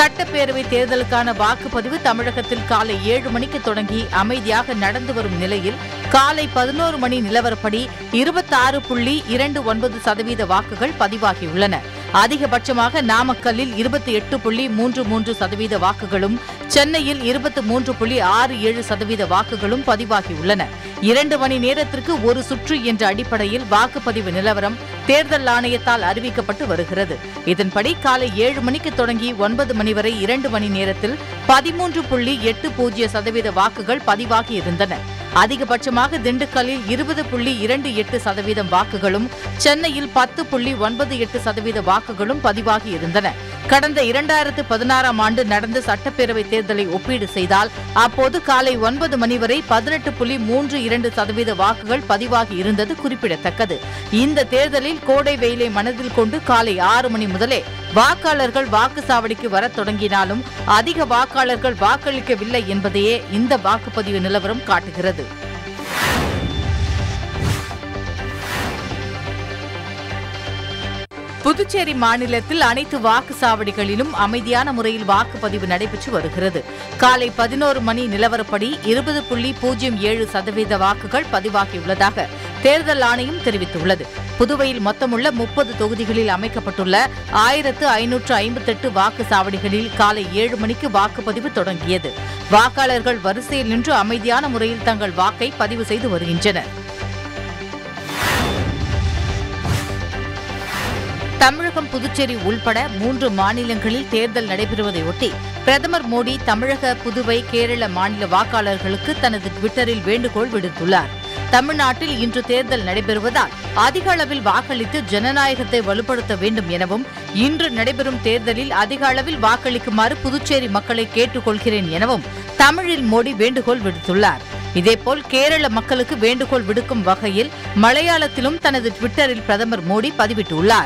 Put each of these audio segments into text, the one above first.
சட்டப்பேரவை தேர்தலுக்கான வாக்குப்பதிவு தமிழகத்தில் காலை ஏழு மணிக்கு தொடங்கி அமைதியாக நடந்து வரும் நிலையில் காலை பதினோரு மணி நிலவரப்படி இருபத்தாறு புள்ளி இரண்டு ஒன்பது சதவீத வாக்குகள் பதிவாகியுள்ளன அதிகபட்சமாக நாமக்கல்லில் இருபத்தி எட்டு புள்ளி மூன்று மூன்று சதவீத வாக்குகளும் சென்னையில் இருபத்தி மூன்று புள்ளி ஆறு ஏழு சதவீத வாக்குகளும் பதிவாகியுள்ளன இரண்டு மணி நேரத்திற்கு ஒரு சுற்று என்ற அடிப்படையில் வாக்குப்பதிவு நிலவரம் தேர்தல் ஆணையத்தால் அறிவிக்கப்பட்டு வருகிறது இதன்படி காலை ஏழு மணிக்கு தொடங்கி ஒன்பது மணி வரை இரண்டு மணி நேரத்தில் பதிமூன்று புள்ளி எட்டு பூஜ்ய சதவீத வாக்குகள் பதிவாகி இருந்தன அதிகபட்சமாக திண்டுக்கல்லில் இருபது புள்ளி இரண்டு எட்டு சதவீதம் வாக்குகளும் சென்னையில் பத்து புள்ளி ஒன்பது எட்டு சதவீத வாக்குகளும் பதிவாகி இருந்தன கடந்த இரண்டாயிரத்து பதினாறாம் ஆண்டு நடந்த சட்டப்பேரவை தேர்தலை ஒப்பீடு செய்தால் அப்போது காலை ஒன்பது மணி வரை பதினெட்டு புள்ளி மூன்று இரண்டு சதவீத வாக்குகள் பதிவாகி இருந்தது குறிப்பிடத்தக்கது இந்த தேர்தலில் கோடை வெயிலை மனதில் கொண்டு காலை ஆறு மணி முதலே வாக்காளர்கள் வாக்குச்சாவடிக்கு வரத் தொடங்கினாலும் அதிக வாக்காளர்கள் வாக்களிக்கவில்லை என்பதையே இந்த வாக்குப்பதிவு நிலவரம் காட்டுகிறது புதுச்சேரி மாநிலத்தில் அனைத்து வாக்குச்சாவடிகளிலும் அமைதியான முறையில் வாக்குப்பதிவு நடைபெற்று வருகிறது காலை பதினோரு மணி நிலவரப்படி இருபது புள்ளி பூஜ்ஜியம் ஏழு சதவீத வாக்குகள் பதிவாகியுள்ளதாக தேர்தல் ஆணையம் தெரிவித்துள்ளது புதுவையில் மொத்தமுள்ள முப்பது தொகுதிகளில் அமைக்கப்பட்டுள்ள ஆயிரத்து ஐநூற்று ஐம்பத்தெட்டு வாக்குச்சாவடிகளில் காலை ஏழு மணிக்கு வாக்குப்பதிவு தொடங்கியது வாக்காளர்கள் வரிசையில் நின்று அமைதியான முறையில் தங்கள் வாக்கை பதிவு செய்து வருகின்றனர் தமிழகம் புதுச்சேரி உள்பட மூன்று மாநிலங்களில் தேர்தல் நடைபெறுவதையொட்டி பிரதமர் மோடி தமிழக புதுவை கேரள மாநில வாக்காளர்களுக்கு தனது ட்விட்டரில் வேண்டுகோள் விடுத்துள்ளார் தமிழ்நாட்டில் இன்று தேர்தல் நடைபெறுவதால் அதிக அளவில் வாக்களித்து ஜனநாயகத்தை வலுப்படுத்த வேண்டும் எனவும் இன்று நடைபெறும் தேர்தலில் அதிக அளவில் வாக்களிக்குமாறு புதுச்சேரி மக்களை கேட்டுக்கொள்கிறேன் எனவும் தமிழில் மோடி வேண்டுகோள் விடுத்துள்ளார் இதேபோல் கேரள மக்களுக்கு வேண்டுகோள் விடுக்கும் வகையில் மலையாளத்திலும் தனது ட்விட்டரில் பிரதமர் மோடி பதிவிட்டுள்ளார்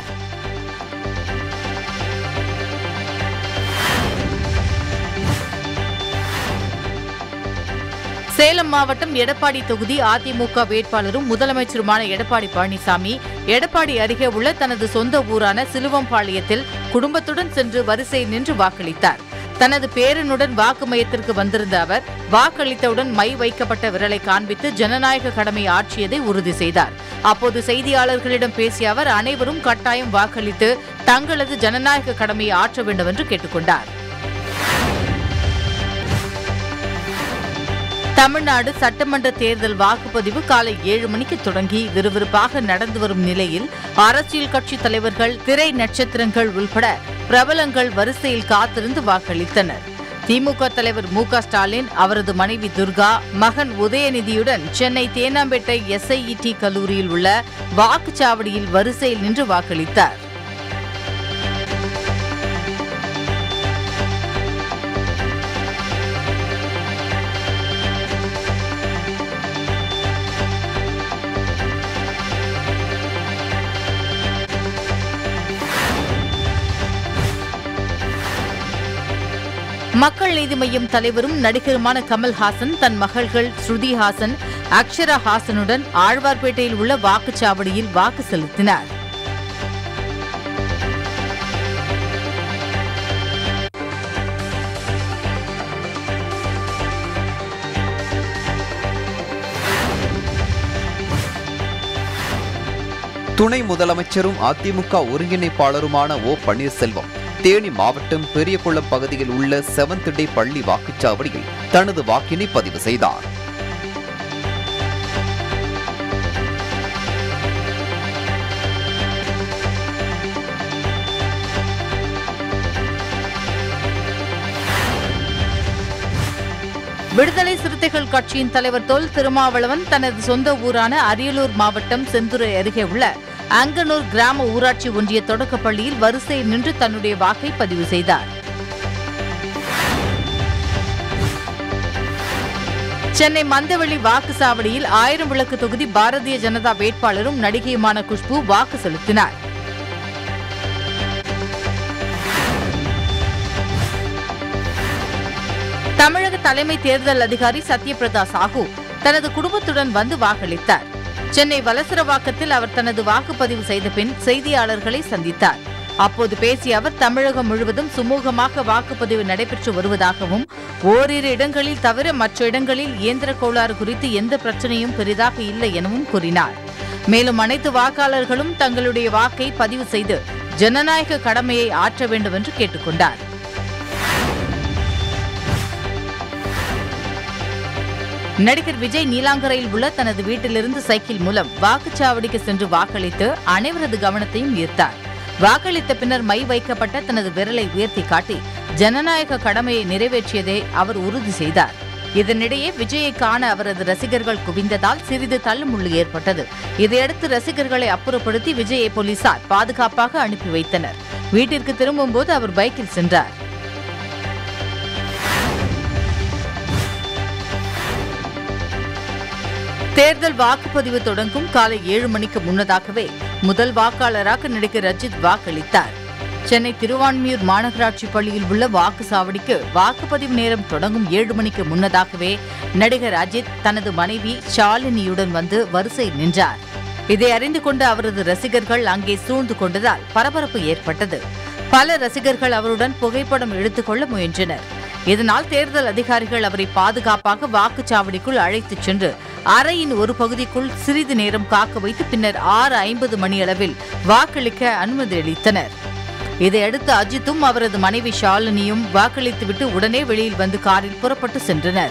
சேலம் மாவட்டம் எடப்பாடி தொகுதி அதிமுக வேட்பாளரும் முதலமைச்சருமான எடப்பாடி பழனிசாமி எடப்பாடி அருகே உள்ள தனது சொந்த ஊரான சிலுவம்பாளையத்தில் குடும்பத்துடன் சென்று வரிசையில் நின்று வாக்களித்தார் தனது பேரனுடன் வாக்கு மையத்திற்கு வந்திருந்த அவர் வாக்களித்தவுடன் மை வைக்கப்பட்ட விரலை காண்பித்து ஜனநாயக கடமை ஆற்றியதை உறுதி செய்தார் அப்போது செய்தியாளர்களிடம் பேசிய அவர் அனைவரும் கட்டாயம் வாக்களித்து தங்களது ஜனநாயக கடமையை ஆற்ற வேண்டும் என்று கேட்டுக்கொண்டார் தமிழ்நாடு சட்டமன்ற தேர்தல் வாக்குப்பதிவு காலை ஏழு மணிக்கு தொடங்கி விறுவிறுப்பாக நடந்து வரும் நிலையில் அரசியல் கட்சித் தலைவர்கள் திரை நட்சத்திரங்கள் உள்பட பிரபலங்கள் வரிசையில் காத்திருந்து வாக்களித்தனர் திமுக தலைவர் மு க ஸ்டாலின் அவரது மனைவி துர்கா மகன் உதயநிதியுடன் சென்னை தேனாம்பேட்டை எஸ்ஐஇடி கல்லூரியில் உள்ள வாக்குச்சாவடியில் வரிசையில் நின்று வாக்களித்தார் மக்கள் நீதி மய்யம் தலைவரும் நடிகருமான கமல்ஹாசன் தன் மகள்கள் ஸ்ருதி ஹாசன் அக்ஷரா ஹாசனுடன் ஆழ்வார்பேட்டையில் உள்ள வாக்குச்சாவடியில் வாக்கு செலுத்தினார் துணை முதலமைச்சரும் அதிமுக ஒருங்கிணைப்பாளருமான ஓ பன்னீர்செல்வம் தேனி மாவட்டம் பெரியகுளம் பகுதியில் உள்ள செவன்த் டே பள்ளி வாக்குச்சாவடியில் தனது வாக்கினை பதிவு செய்தார் விடுதலை சிறுத்தைகள் கட்சியின் தலைவர் தொல் திருமாவளவன் தனது சொந்த ஊரான அரியலூர் மாவட்டம் செந்துறை அருகே உள்ள அங்கனூர் கிராம ஊராட்சி ஒன்றிய தொடக்கப் பள்ளியில் வரிசையில் நின்று தன்னுடைய வாக்கை பதிவு செய்தார் சென்னை மந்தவெளி வாக்குச்சாவடியில் ஆயிரம் விளக்கு தொகுதி பாரதிய ஜனதா வேட்பாளரும் நடிகையுமான குஷ்பு வாக்கு செலுத்தினார் தமிழக தலைமை தேர்தல் அதிகாரி சத்யபிரதா சாஹூ தனது குடும்பத்துடன் வந்து வாக்களித்தார் சென்னை வலசரவாக்கத்தில் அவர் தனது வாக்குப்பதிவு செய்த பின் செய்தியாளர்களை சந்தித்தார் அப்போது பேசிய அவர் தமிழகம் முழுவதும் சுமூகமாக வாக்குப்பதிவு நடைபெற்று வருவதாகவும் ஓரிரு இடங்களில் தவிர மற்ற இடங்களில் இயந்திர கோளாறு குறித்து எந்த பிரச்சனையும் பெரிதாக இல்லை எனவும் கூறினார் மேலும் அனைத்து வாக்காளர்களும் தங்களுடைய வாக்கை பதிவு செய்து ஜனநாயக கடமையை ஆற்ற வேண்டும் என்று கேட்டுக்கொண்டார் நடிகர் விஜய் நீலாங்கரையில் உள்ள தனது வீட்டிலிருந்து சைக்கிள் மூலம் வாக்குச்சாவடிக்கு சென்று வாக்களித்து அனைவரது கவனத்தையும் ஈர்த்தார் வாக்களித்த பின்னர் மை வைக்கப்பட்ட தனது விரலை உயர்த்தி காட்டி ஜனநாயக கடமையை நிறைவேற்றியதை அவர் உறுதி செய்தார் இதனிடையே விஜயை காண அவரது ரசிகர்கள் குவிந்ததால் சிறிது தள்ளுமுள்ளு ஏற்பட்டது இதையடுத்து ரசிகர்களை அப்புறப்படுத்தி விஜயை போலீசார் பாதுகாப்பாக அனுப்பி வைத்தனர் வீட்டிற்கு திரும்பும்போது அவர் பைக்கில் சென்றார் தேர்தல் வாக்குப்பதிவு தொடங்கும் காலை ஏழு மணிக்கு முன்னதாகவே முதல் வாக்காளராக நடிகர் ரஜித் வாக்களித்தார் சென்னை திருவான்மியூர் மாநகராட்சி பள்ளியில் உள்ள வாக்குச்சாவடிக்கு வாக்குப்பதிவு நேரம் தொடங்கும் ஏழு மணிக்கு முன்னதாகவே நடிகர் அஜித் தனது மனைவி ஷாலினியுடன் வந்து வரிசையில் நின்றார் இதை அறிந்து கொண்ட அவரது ரசிகர்கள் அங்கே சூழ்ந்து கொண்டதால் பரபரப்பு ஏற்பட்டது பல ரசிகர்கள் அவருடன் புகைப்படம் எடுத்துக்கொள்ள முயன்றனர் இதனால் தேர்தல் அதிகாரிகள் அவரை பாதுகாப்பாக வாக்குச்சாவடிக்குள் அழைத்துச் சென்று அறையின் ஒரு பகுதிக்குள் சிறிது நேரம் காக்க வைத்து பின்னர் ஆறு ஐம்பது மணியளவில் வாக்களிக்க அனுமதி அளித்தனர் இதையடுத்து அஜித்தும் அவரது மனைவி ஷாலினியும் வாக்களித்துவிட்டு உடனே வெளியில் வந்து காரில் புறப்பட்டு சென்றனர்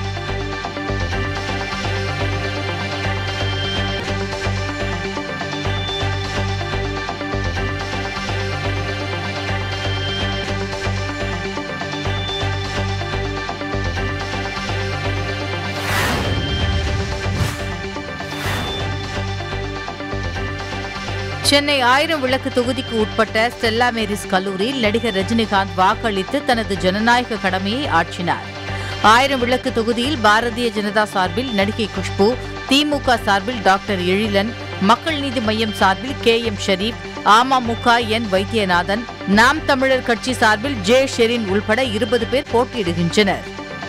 சென்னை ஆயிரம் விளக்கு தொகுதிக்கு உட்பட்ட ஸ்டெல்லா மேரிஸ் கல்லூரியில் நடிகர் ரஜினிகாந்த் வாக்களித்து தனது ஜனநாயக கடமையை ஆற்றினார் ஆயிரம் விளக்கு தொகுதியில் பாரதிய ஜனதா சார்பில் நடிகை குஷ்பு திமுக சார்பில் டாக்டர் எழிலன் மக்கள் நீதி மய்யம் சார்பில் K M Sharif AMMK N Vaidyanathan Naam Tamilar கட்சி சார்பில் ஜே ஷெரின் உள்பட இருபது பேர் போட்டியிடுகின்றனர்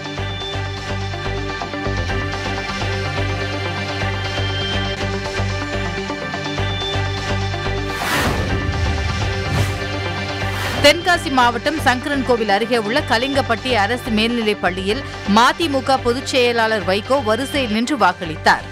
தென்காசி மாவட்டம் சங்கரன் கோவில் அருகே உள்ள கலிங்கப்பட்டி அரசு மேல்நிலைப் பள்ளியில் மதிமுக பொதுச் செயலாளர் வைகோ வரிசையில் நின்று வாக்களித்தார்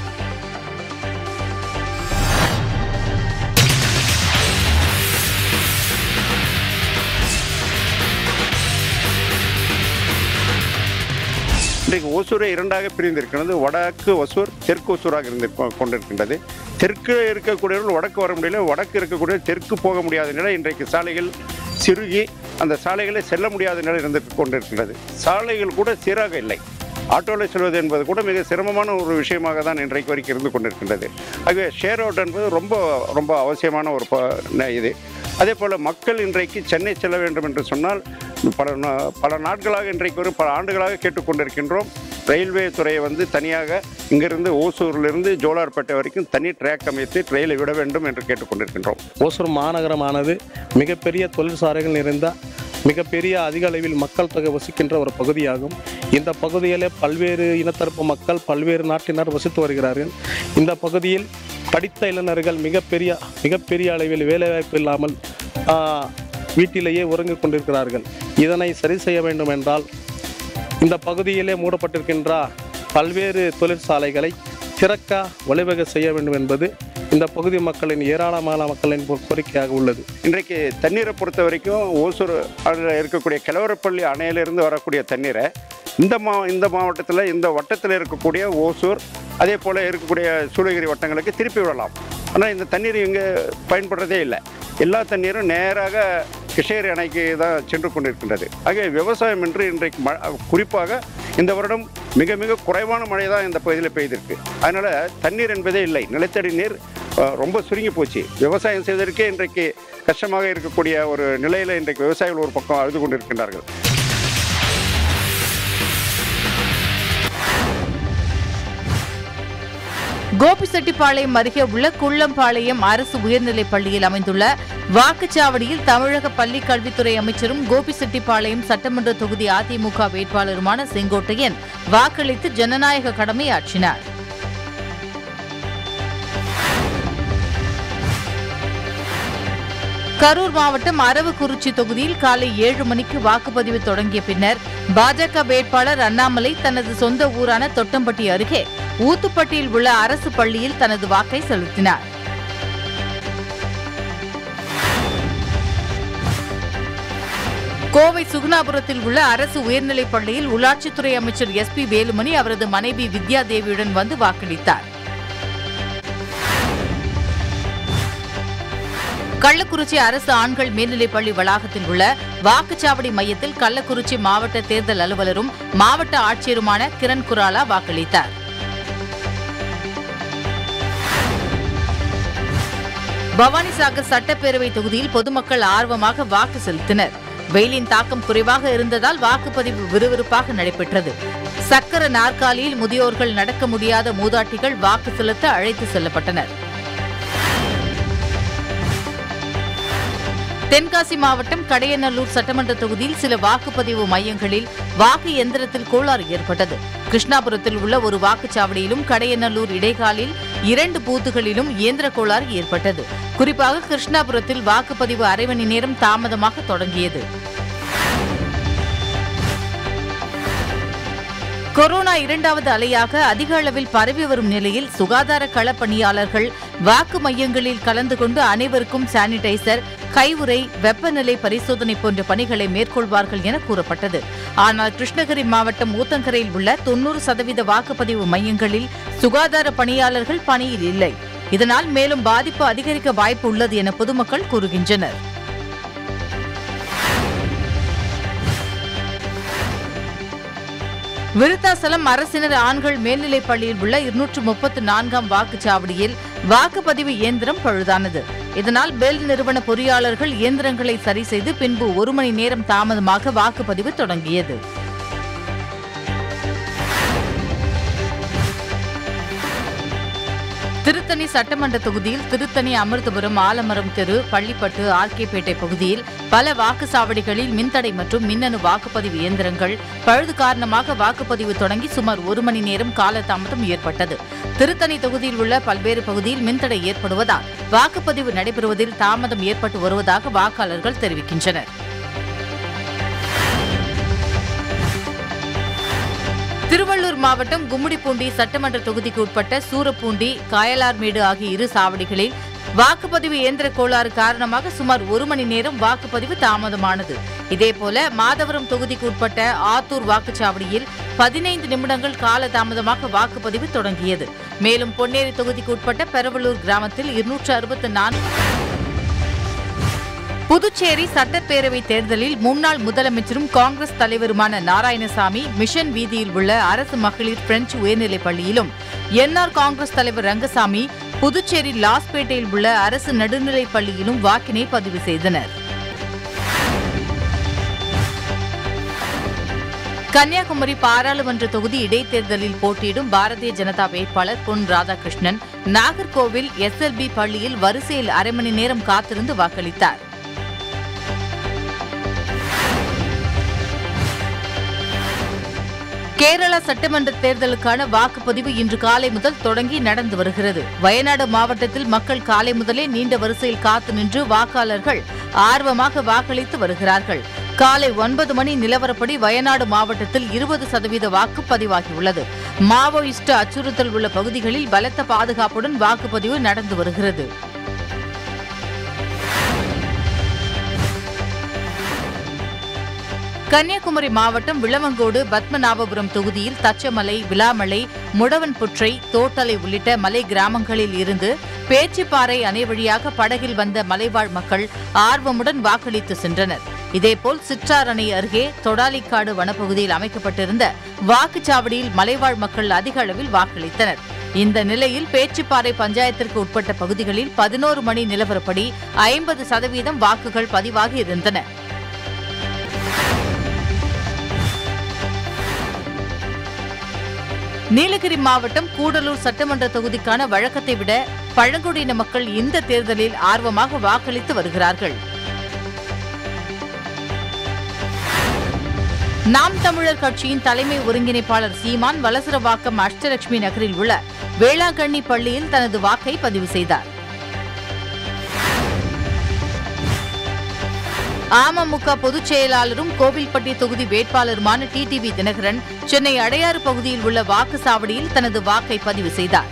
இன்றைக்கு ஒசூரை இரண்டாக பிரிந்திருக்கிறது வடக்கு ஒசூர் தெற்கு ஒசூராக இருந்து கொண்டிருக்கின்றது தெற்கு இருக்கக்கூடியவர்கள் வடக்கு வர முடியல வடக்கு இருக்கக்கூடிய தெற்கு போக முடியாத நிலை இன்றைக்கு சாலைகள் சிறுகி அந்த சாலைகளை செல்ல முடியாத நிலை இருந்து கொண்டிருக்கின்றது சாலைகள் கூட சீராக இல்லை ஆட்டோவில் செல்வது என்பது கூட மிக சிரமமான ஒரு விஷயமாக தான் இன்றைக்கு வரைக்கும் இருந்து கொண்டிருக்கின்றது ஆகவே ஷேர் அவுட் என்பது ரொம்ப ரொம்ப அவசியமான ஒரு ப- ந- இது அதே போல் மக்கள் இன்றைக்கு சென்னை செல்ல வேண்டும் என்று சொன்னால் பல நா- பல நாட்களாக இன்றைக்கு ஒரு பல ஆண்டுகளாக கேட்டுக்கொண்டிருக்கின்றோம் ரயில்வே துறையை வந்து தனியாக இங்கிருந்து ஓசூரிலிருந்து ஜோலார்பேட்டை வரைக்கும் தனி ட்ராக் அமைத்து ரயிலை விட வேண்டும் என்று கேட்டுக்கொண்டிருக்கின்றோம் ஓசூர் மாநகரமானது மிகப்பெரிய தொழிற்சாலைகள் நிறைந்த மிகப்பெரிய அதிக அளவில் மக்கள் தொகை வசிக்கின்ற ஒரு பகுதியாகும் இந்த பகுதியிலே பல்வேறு இனத்தரப்பு மக்கள் பல்வேறு நாட்டினர் வசித்து வருகிறார்கள் இந்த பகுதியில் படித்த இளைஞர்கள் மிகப்பெரிய மிகப்பெரிய அளவில் வேலைவாய்ப்பு இல்லாமல் ஆ, வீட்டிலேயே உறங்கிக் கொண்டிருக்கிறார்கள் இதனை சரி செய்ய வேண்டும் என்றால் இந்த பகுதியிலே மூடப்பட்டிருக்கின்ற பல்வேறு தொழிற்சாலைகளை திறக்க வழிவகை செய்ய வேண்டும் என்பது இந்த பகுதி மக்களின் ஏராளமான மக்களின் கோ- கோரிக்கையாக உள்ளது இன்றைக்கு தண்ணீரை பொறுத்த வரைக்கும் ஓசூர் அதில் இருக்கக்கூடிய கிழவரப்பள்ளி அணையிலிருந்து வரக்கூடிய தண்ணீரை இந்த மா இந்த மாவட்டத்தில் இந்த வட்டத்தில் இருக்கக்கூடிய ஓசூர் அதே போல் இருக்கக்கூடிய சூளகிரி வட்டங்களுக்கு திருப்பி விடலாம் ஆனால் இந்த தண்ணீர் இங்கே பயன்படுறதே இல்லை எல்லா தண்ணீரும் நேராக கிருஷ்ணகிரி அணைக்கு தான் சென்று கொண்டிருக்கின்றது ஆகவே விவசாயம் என்று இன்றைக்கு ம குறிப்பாக இந்த வருடம் மிக மிக குறைவான மழை தான் இந்த பகுதியில் பெய்திருக்கு அதனால் தண்ணீர் என்பதே இல்லை நிலத்தடி நீர் அஹ், ரொம்ப சுருங்கி போச்சு விவசாயம் செய்வதற்கே இன்றைக்கு கஷ்டமாக இருக்கக்கூடிய ஒரு நிலையில் இன்றைக்கு விவசாயிகள் ஒரு பக்கம் அழுது கொண்டிருக்கின்றார்கள் கோபிச்செட்டிப்பாளையம் அருகே உள்ள குள்ளம்பாளையம் அரசு உயர்நிலைப் பள்ளியில் அமைந்துள்ள வாக்குச்சாவடியில் தமிழக பள்ளிக் கல்வித்துறை அமைச்சரும் கோபிச்செட்டிப்பாளையம் சட்டமன்ற தொகுதி அதிமுக வேட்பாளருமான செங்கோட்டையன் வாக்களித்து ஜனநாயக கடமை ஆற்றினார் கரூர் மாவட்டம் அரவக்குறிச்சி தொகுதியில் காலை ஏழு மணிக்கு வாக்குப்பதிவு தொடங்கிய பின்னர் பாஜக வேட்பாளர் அண்ணாமலை தனது சொந்த ஊரான தொட்டம்பட்டி அருகே ஊத்துப்பட்டியில் உள்ள அரசு பள்ளியில் தனது வாக்கை செலுத்தினார் கோவை சுகுணாபுரத்தில் உள்ள அரசு உயர்நிலைப் பள்ளியில் உள்ளாட்சித்துறை அமைச்சர் எஸ் பி வேலுமணி அவரது மனைவி வித்யா தேவியுடன் வந்து வாக்களித்தார் கள்ளக்குறிச்சி அரசு ஆண்கள் மேல்நிலைப் பள்ளி வளாகத்தில் உள்ள வாக்குச்சாவடி மையத்தில் கள்ளக்குறிச்சி மாவட்ட தேர்தல் அலுவலரும் மாவட்ட ஆட்சியருமான கிரண் குராலா வாக்களித்தார் பவானிசாகர் சட்டப்பேரவை தொகுதியில் பொதுமக்கள் ஆர்வமாக வாக்கு செலுத்தினர் வெயிலின் தாக்கம் குறைவாக இருந்ததால் வாக்குப்பதிவு விறுவிறுப்பாக நடைபெற்றது சக்கர நாற்காலியில் முதியோர்கள் நடக்க முடியாத மூதாட்டிகள் வாக்கு செலுத்த அழைத்து செல்லப்பட்டனர் தென்காசி மாவட்டம் கடையநல்லூர் சட்டமன்ற தொகுதியில் சில வாக்குப்பதிவு மையங்களில் வாக்கு எந்திரத்தில் கோளாறு ஏற்பட்டது கிருஷ்ணாபுரத்தில் உள்ள ஒரு வாக்குச்சாவடியிலும் கடையநல்லூர் இடைக்காலில் இரண்டு பூத்துகளிலும் இயந்திர கோளாறு ஏற்பட்டது குறிப்பாக கிருஷ்ணாபுரத்தில் வாக்குப்பதிவு அரை மணி நேரம் தாமதமாக தொடங்கியது கொரோனா இரண்டாவது அலையாக அதிக அளவில் பரவி வரும் நிலையில் சுகாதார களப் பணியாளர்கள் வாக்கு மையங்களில் கலந்து கொண்டு அனைவருக்கும் சானிடைசர் கைவுறை வெப்பநிலை பரிசோதனை போன்ற பணிகளை மேற்கொள்வார்கள் என கூறப்பட்டது ஆனால் கிருஷ்ணகிரி மாவட்டம் ஊத்தங்கரையில் உள்ள தொன்னூறு சதவீத வாக்குப்பதிவு மையங்களில் சுகாதார பணியாளர்கள் பணியில் இல்லை இதனால் மேலும் பாதிப்பு அதிகரிக்க வாய்ப்பு உள்ளது என பொதுமக்கள் கூறுகின்றனர் விருத்தாசலம் அரசினர் ஆண்கள் மேல்நிலைப் பள்ளியில் உள்ள இருநூற்று முப்பத்து நான்காம் வாக்குச்சாவடியில் வாக்குப்பதிவு இயந்திரம் பழுதானது இதனால் பெல் நிறுவன பொறியாளர்கள் இயந்திரங்களை சரி செய்து பின்பு ஒரு மணி நேரம் தாமதமாக வாக்குப்பதிவு தொடங்கியது திருத்தணி சட்டமன்ற தொகுதியில் திருத்தணி அமிர்தபுரம் ஆலமரம் தெரு பள்ளிப்பட்டு ஆர்கேபேட்டை பகுதியில் பல வாக்குச்சாவடிகளில் மின்தடை மற்றும் மின்னணு வாக்குப்பதிவு இயந்திரங்கள் பழுது காரணமாக வாக்குப்பதிவு தொடங்கி சுமார் ஒரு மணி நேரம் காலதாமதம் ஏற்பட்டது திருத்தணி தொகுதியில் உள்ள பல்வேறு பகுதியில் மின்தடை ஏற்படுவதால் வாக்குப்பதிவு நடைபெறுவதில் தாமதம் ஏற்பட்டு வருவதாக வாக்காளர்கள் தெரிவிக்கின்றனர் திருவள்ளூர் மாவட்டம் கும்மிடிப்பூண்டி சட்டமன்ற தொகுதிக்கு உட்பட்ட சூரப்பூண்டி காயலார்மேடு ஆகிய இரு சாவடிகளில் வாக்குப்பதிவு இயந்திர கோளாறு காரணமாக சுமார் ஒரு மணி நேரம் வாக்குப்பதிவு தாமதமானது இதேபோல மாதவரம் தொகுதிக்கு உட்பட்ட ஆத்தூர் வாக்குச்சாவடியில் பதினைந்து நிமிடங்கள் காலதாமதமாக வாக்குப்பதிவு தொடங்கியது மேலும் பொன்னேரி தொகுதிக்கு உட்பட்ட பெரவலூர் கிராமத்தில் இருநூற்று அறுபத்தி நான்கு புதுச்சேரி சட்டப்பேரவை தேர்தலில் முன்னாள் முதலமைச்சரும் காங்கிரஸ் தலைவருமான நாராயணசாமி மிஷன் வீதியில் உள்ள அரசு மகளிர் பிரெஞ்சு உயர்நிலைப் பள்ளியிலும் என்ஆர் காங்கிரஸ் தலைவர் ரங்கசாமி புதுச்சேரி லாஸ்பேட்டையில் உள்ள அரசு நடுநிலைப் பள்ளியிலும் வாக்கினை பதிவு செய்தனர் கன்னியாகுமரி பாராளுமன்ற தொகுதி இடைத்தேர்தலில் போட்டியிடும் பாரதிய ஜனதா வேட்பாளர் பொன் ராதாகிருஷ்ணன் நாகர்கோவில் எஸ்எல்பி பள்ளியில் வரிசையில் அரை மணி நேரம் காத்திருந்து வாக்களித்தார் கேரளா சட்டமன்ற தேர்தலுக்கான வாக்குப்பதிவு இன்று காலை முதல் தொடங்கி நடந்து வருகிறது வயநாடு மாவட்டத்தில் மக்கள் காலை முதலே நீண்ட வரிசையில் காத்து நின்று வாக்காளர்கள் ஆர்வமாக வாக்களித்து வருகிறார்கள் காலை ஒன்பது மணி நிலவரப்படி வயநாடு மாவட்டத்தில் இருபது சதவீத வாக்கு பதிவாகியுள்ளது மாவோயிஸ்ட் அச்சுறுத்தல் உள்ள பகுதிகளில் பலத்த பாதுகாப்புடன் வாக்குப்பதிவு நடந்து வருகிறது கன்னியாகுமரி மாவட்டம் விளவங்கோடு பத்மநாபபுரம் தொகுதியில் தச்சமலை விளாமலை முடவன்புற்றை தோட்டலை உள்ளிட்ட மலை கிராமங்களில் இருந்து பேச்சிப்பாறை அணை வழியாக படகில் வந்த மலைவாழ் மக்கள் ஆர்வமுடன் வாக்களித்து சென்றனர் இதேபோல் சிற்றார் அணை அருகே தொடாலிக்காடு வனப்பகுதியில் அமைக்கப்பட்டிருந்த வாக்குச்சாவடியில் மலைவாழ் மக்கள் அதிக அளவில் வாக்களித்தனர் இந்த நிலையில் பேச்சிப்பாறை பஞ்சாயத்திற்கு உட்பட்ட பகுதிகளில் பதினோரு மணி நிலவரப்படி ஐம்பது சதவீதம் வாக்குகள் பதிவாகி இருந்தன நீலகிரி மாவட்டம் கூடலூர் சட்டமன்ற தொகுதிக்கான வழக்கத்தை விட பழங்குடியின மக்கள் இந்த தேர்தலில் ஆர்வமாக வாக்களித்து வருகிறார்கள் நாம் தமிழர் கட்சியின் தலைமை ஒருங்கிணைப்பாளர் சீமான் வலசரவாக்கம் அஷ்டலட்சுமி நகரில் உள்ள வேளாங்கண்ணி பள்ளியில் தனது வாக்கை பதிவு செய்தார் அமமுக பொதுச் செயலாளரும் கோவில்பட்டி தொகுதி வேட்பாளருமான டிடிவி தினகரன் சென்னை அடையாறு பகுதியில் உள்ள வாக்குச்சாவடியில் தனது வாக்கை பதிவு செய்தார்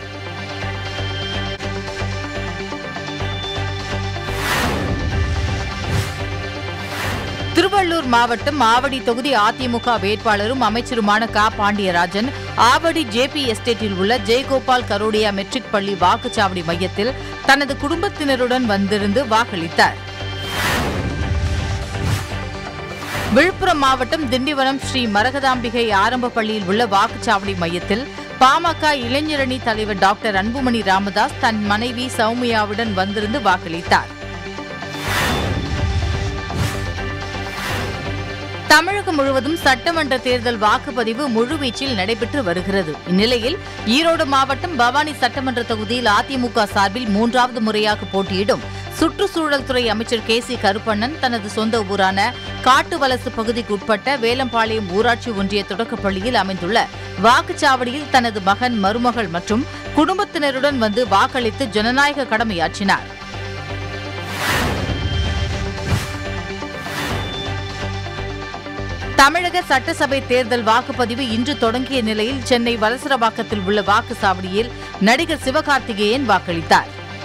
திருவள்ளூர் மாவட்டம் ஆவடி தொகுதி அதிமுக வேட்பாளரும் அமைச்சருமான க பாண்டியராஜன் ஆவடி ஜேபி எஸ்டேட்டில் உள்ள ஜெயகோபால் கரோடியா மெட்ரிக் பள்ளி வாக்குச்சாவடி மையத்தில் தனது குடும்பத்தினருடன் வந்திருந்து வாக்களித்தார் விழுப்புரம் மாவட்டம் திண்டிவனம் ஸ்ரீ மரகதாம்பிகை ஆரம்ப பள்ளியில் உள்ள வாக்குச்சாவடி மையத்தில் பாமக இளைஞரணி தலைவர் டாக்டர் அன்புமணி ராமதாஸ் தன் மனைவி சௌமியாவுடன் வந்திருந்து வாக்களித்தார் தமிழகம் முழுவதும் சட்டமன்ற தேர்தல் வாக்குப்பதிவு முழுவீச்சில் நடைபெற்று வருகிறது இந்நிலையில் ஈரோடு மாவட்டம் பவானி சட்டமன்ற தொகுதியில் அதிமுக சார்பில் மூன்றாவது முறையாக போட்டியிடும் சுற்றுச்சூழல் துறை அமைச்சர் கே சி கருப்பண்ணன் தனது சொந்த ஊரான காட்டுவலசு பகுதிக்கு உட்பட்ட வேலம்பாளையம் ஊராட்சி ஒன்றிய தொடக்கப் பள்ளியில் அமைந்துள்ள வாக்குச்சாவடியில் தனது மகன் மருமகள் மற்றும் குடும்பத்தினருடன் வந்து வாக்களித்து ஜனநாயக கடமையாற்றினார் தமிழக சட்டசபை தேர்தல் வாக்குப்பதிவு இன்று தொடங்கிய நிலையில் சென்னை வலசரவாக்கத்தில் உள்ள வாக்குச்சாவடியில் நடிகர் சிவகார்த்திகேயன் வாக்களித்தார்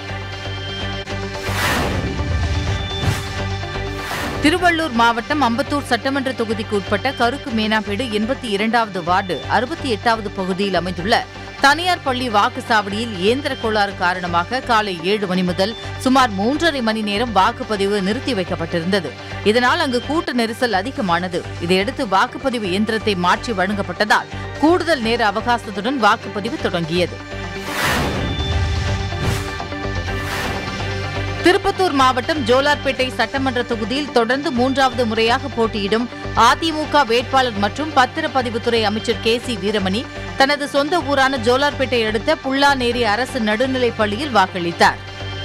திருவள்ளூர் மாவட்டம் அம்பத்தூர் சட்டமன்ற தொகுதிக்கு உட்பட்ட கருக்கு மேனாப்பேடு எண்பத்தி இரண்டாவது வார்டு அறுபத்தி எட்டாவது பகுதியில் அமைந்துள்ள தனியார் பள்ளி வாக்குச்சாவடியில் இயந்திர கோளாறு காரணமாக காலை ஏழு மணி முதல் சுமார் மூன்றரை மணி நேரம் வாக்குப்பதிவு நிறுத்தி வைக்கப்பட்டிருந்தது இதனால் அங்கு கூட்ட நெரிசல் அதிகமானது இதையடுத்து வாக்குப்பதிவு இயந்திரத்தை மாற்றி வழங்கப்பட்டதால் கூடுதல் நேர அவகாசத்துடன் வாக்குப்பதிவு தொடங்கியது திருப்பத்தூர் மாவட்டம் ஜோலார்பேட்டை சட்டமன்ற தொகுதியில் தொடர்ந்து மூன்றாவது முறையாக போட்டியிடும் அதிமுக வேட்பாளர் மற்றும் பத்திரப்பதிவுத்துறை அமைச்சர் கே சி வீரமணி தனது சொந்த ஊரான ஜோலார்பேட்டை அடுத்த புல்லாநேரி அரசு நடுநிலைப் பள்ளியில் வாக்களித்தார்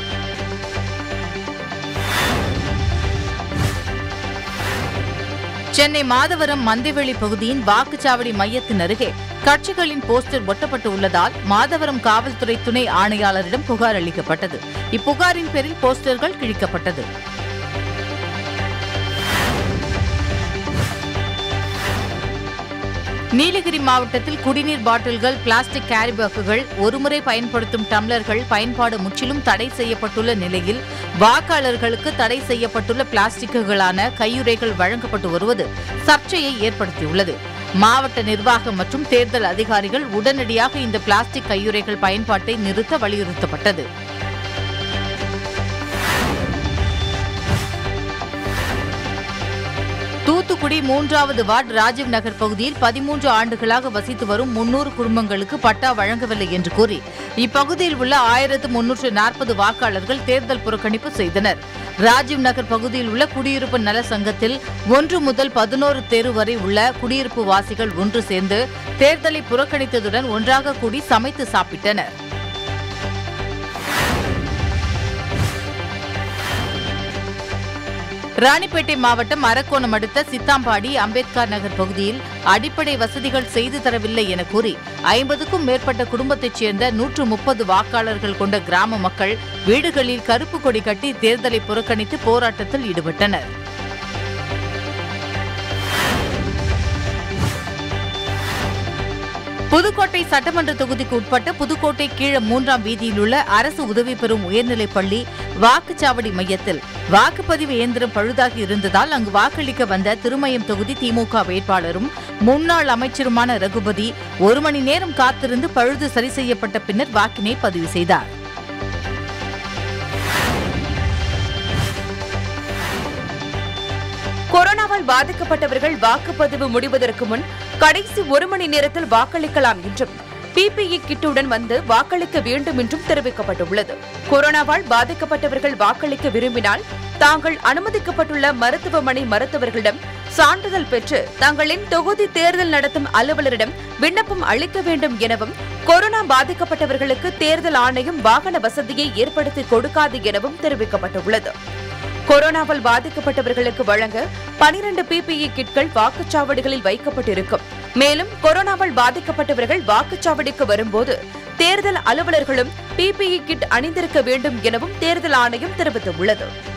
சென்னை மாதவரம் மந்தைவெளி பகுதியின் வாக்குச்சாவடி மையத்தின் அருகே கட்சிகளின் போஸ்டர் ஒட்டப்பட்டு உள்ளதால் மாதவரம் காவல்துறை துணை ஆணையாளரிடம் புகார் அளிக்கப்பட்டது இப்புகாரின் பேரில் போஸ்டர்கள் கிழிக்கப்பட்டது நீலகிரி மாவட்டத்தில் குடிநீர் பாட்டில்கள் பிளாஸ்டிக் கேரி பேக்குகள் ஒருமுறை பயன்படுத்தும் டம்ளர்கள் பயன்பாடு முற்றிலும் தடை செய்யப்பட்டுள்ள நிலையில் வாக்காளர்களுக்கு தடை செய்யப்பட்டுள்ள பிளாஸ்டிக்குகளான கையுறைகள் வழங்கப்பட்டு வருவது சர்ச்சையை ஏற்படுத்தியுள்ளது மாவட்ட நிர்வாகம் மற்றும் தேர்தல் அதிகாரிகள் உடனடியாக இந்த பிளாஸ்டிக் கையுறைகள் பயன்பாட்டை நிறுத்த வலியுறுத்தப்பட்டது தூத்துக்குடி மூன்றாவது வார்டு ராஜீவ் நகர் பகுதியில் பதிமூன்று ஆண்டுகளாக வசித்து வரும் முன்னூறு குடும்பங்களுக்கு பட்டா வழங்கவில்லை என்று கூறி இப்பகுதியில் உள்ள ஆயிரத்து முன்னூற்று நாற்பது வாக்காளர்கள் தேர்தல் புறக்கணிப்பு செய்தனர் ராஜீவ் நகர் பகுதியில் உள்ள குடியிருப்பு நல சங்கத்தில் ஒன்று முதல் பதினோரு தெரு வரை உள்ள குடியிருப்பு வாசிகள் ஒன்று சேர்ந்து தேர்தலை புறக்கணித்ததுடன் ஒன்றாக கூடி சமைத்து சாப்பிட்டனர் ராணிப்பேட்டை மாவட்டம் அரக்கோணம் அடுத்த சித்தாம்பாடி அம்பேத்கர் நகர் பகுதியில் அடிப்படை வசதிகள் செய்து தரவில்லை என கூறி ஐம்பதுக்கும் மேற்பட்ட குடும்பத்தைச் சேர்ந்த நூற்று முப்பது வாக்காளர்கள் கொண்ட கிராம மக்கள் வீடுகளில் கருப்பு கொடி கட்டி தேர்தலை புறக்கணித்து போராட்டத்தில் ஈடுபட்டனர் புதுக்கோட்டை சட்டமன்ற தொகுதிக்கு உட்பட்ட புதுக்கோட்டை கீழ மூன்றாம் வீதியில் உள்ள அரசு உதவி பெறும் உயர்நிலைப் பள்ளி வாக்குச்சாவடி மையத்தில் வாக்குப்பதிவு இயந்திரம் பழுதாகி இருந்ததால் அங்கு வாக்களிக்க வந்த திருமயம் தொகுதி திமுக வேட்பாளரும் முன்னாள் அமைச்சருமான ரகுபதி ஒரு மணி நேரம் காத்திருந்து பழுது சரி செய்யப்பட்ட பின்னர் வாக்கினை பதிவு செய்தார் கொரோனாவால் பாதிக்கப்பட்டவர்கள் வாக்குப்பதிவு முடிவதற்கு முன் கடைசி ஒரு மணி நேரத்தில் வாக்களிக்கலாம் என்றும் பிபிஇ கிட்டுடன் வந்து வாக்களிக்க வேண்டும் என்றும் தெரிவிக்கப்பட்டுள்ளது கொரோனாவால் பாதிக்கப்பட்டவர்கள் வாக்களிக்க விரும்பினால் தாங்கள் அனுமதிக்கப்பட்டுள்ள மருத்துவமனை மருத்துவர்களிடம் சான்றிதழ் பெற்று தங்களின் தொகுதி தேர்தல் நடத்தும் அலுவலரிடம் விண்ணப்பம் அளிக்க வேண்டும் எனவும் கொரோனா பாதிக்கப்பட்டவர்களுக்கு தேர்தல் ஆணையம் வாகன வசதியை ஏற்படுத்தி கொடுக்காது எனவும் தெரிவிக்கப்பட்டுள்ளது கொரோனாவால் பாதிக்கப்பட்டவர்களுக்கு வழங்க பனிரண்டு பிபிஇ கிட்கள் வாக்குச்சாவடிகளில் வைக்கப்பட்டிருக்கும் மேலும் கொரோனாவால் பாதிக்கப்பட்டவர்கள் வாக்குச்சாவடிக்கு வரும்போது தேர்தல் அலுவலர்களும் பிபிஇ கிட் அணிந்திருக்க வேண்டும் எனவும் தேர்தல் ஆணையம் தெரிவித்துள்ளது